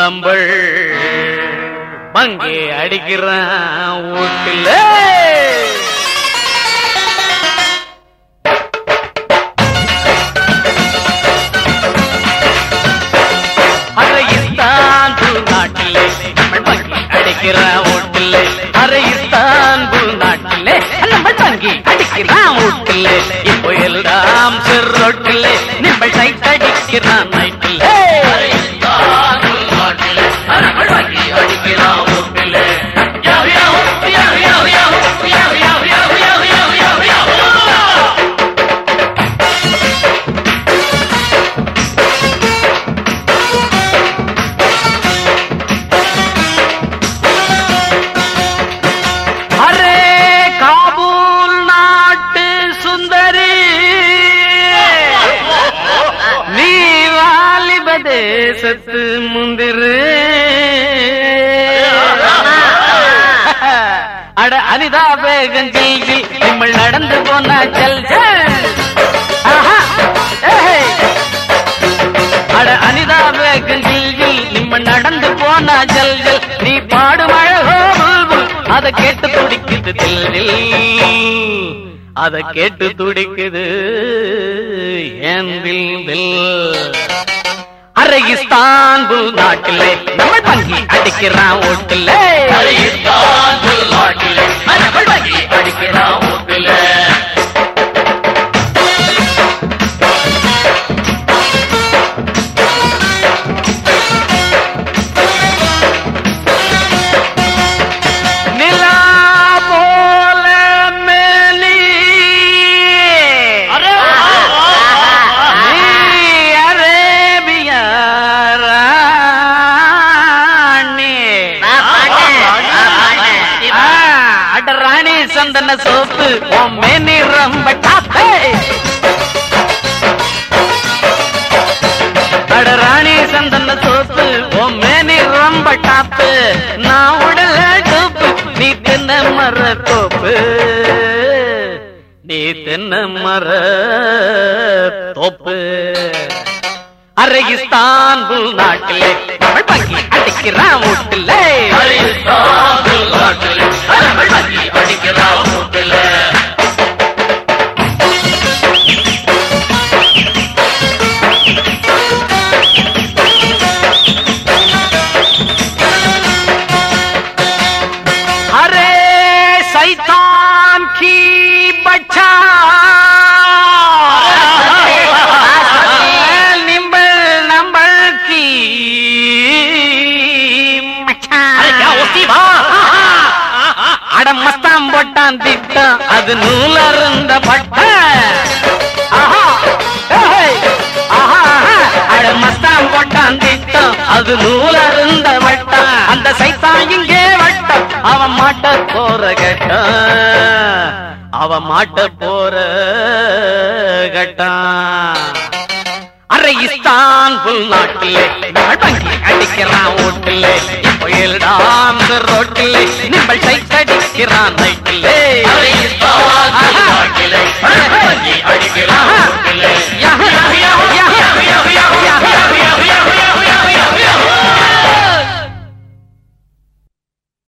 நம்பள் பங்கே அடிக்கிறான் வீட்டுல அரையிஸ்தான்புல் நாட்டிலே நம்ம பங்கி அடிக்கிறான் வீட்டுல அரையிஸ்தான்புல் நாட்டிலே நம்ம பங்கி அடிக்கிறான் வீட்டுல இப்போ எல்லாம் செரோட்டிலே நிம்பள் சைட் அடிக்கிறான் நைட்டிலே அரையிஸ்தான்புல் நாட்டிலே நம்ம பங்கி அடிக்கிறான் வீட்டுல யாவ் யாவ் யாவ் யாவ் யாவ் யாவ் யாவ் யாவ் யாவ் யாவ் யாவ் யாவ் அரே காபூல் நாட்டு சுந்தரி நீ வாலிப தேசத்து முந்திரு அட அனிதா பேகம் ஜில்ஜி நம்மள் நடந்து போனா செல் செல். ஆஹா, ஏய். அட அனிதா பேகம் ஜில்ஜி நம்ம நடந்து போனா ஜல் ஜல் நீ பாடும் அழகோ புல்புல் அத கேட்டு துடிக்குது தில் தில் அத கேட்டு துடிக்குது ஏன் தில் தில் அரகிஸ்தான்புல் நாட்டிலே நம்ம பங்கி அடிக்கிறான் ஓட்டுல அரகிஸ்தான்புல் நாட்டிலே நம்ம பங்கி அடிக்கிறான் ஓட்டுல நிலா போல மேலி நீ அரேபிய ராணி. ஆ, அட ராணி சந்தன சோப்பு உன் மேனி ரொம்ப டாப்பே அட ராணி சந்தன சோப்பு உன் மேனி ரொம்ப டாப்பு நான் உடல டோப்பு நீ தென்ன மர தோப்பு நீ தென்ன மர தோப்பு அரகிஸ்தான்புல் நாட்டிலே தமிழ் பங்கி அடிக்கிறான் வீட்டுல அரகிஸ்தான்புல் நாட்டிலே தமிழ் பங்கி அடிக்கிறான் வீட்டுல अरे शैतान की बच्चा निम्बल नंबल की அட மஸ்தான் போட்டான் திட்டம் அது நூலருந்த பட்ட ஆஹா ஏய், ஆஹா, ஆஹா. அட மஸ்தான் போட்டான் திட்டம் அது நூலருந்த வட்டம் அந்த சைத்தான் இங்கே வட்டம் அவன் மாட்ட போற கட்டம் அவன் மாட்ட போற கட்டம் அரை இஸ்தான்புல் நாட்டிலே நம்ம பங்கி அடிக்கிறான் ஓட்டிலே இப்போ எல்லாம் ரோட்டிலே நிம்பள் சைட் அடிக்கிறான் நைட்டிலே அரை இஸ்தான்புல் நாட்டிலே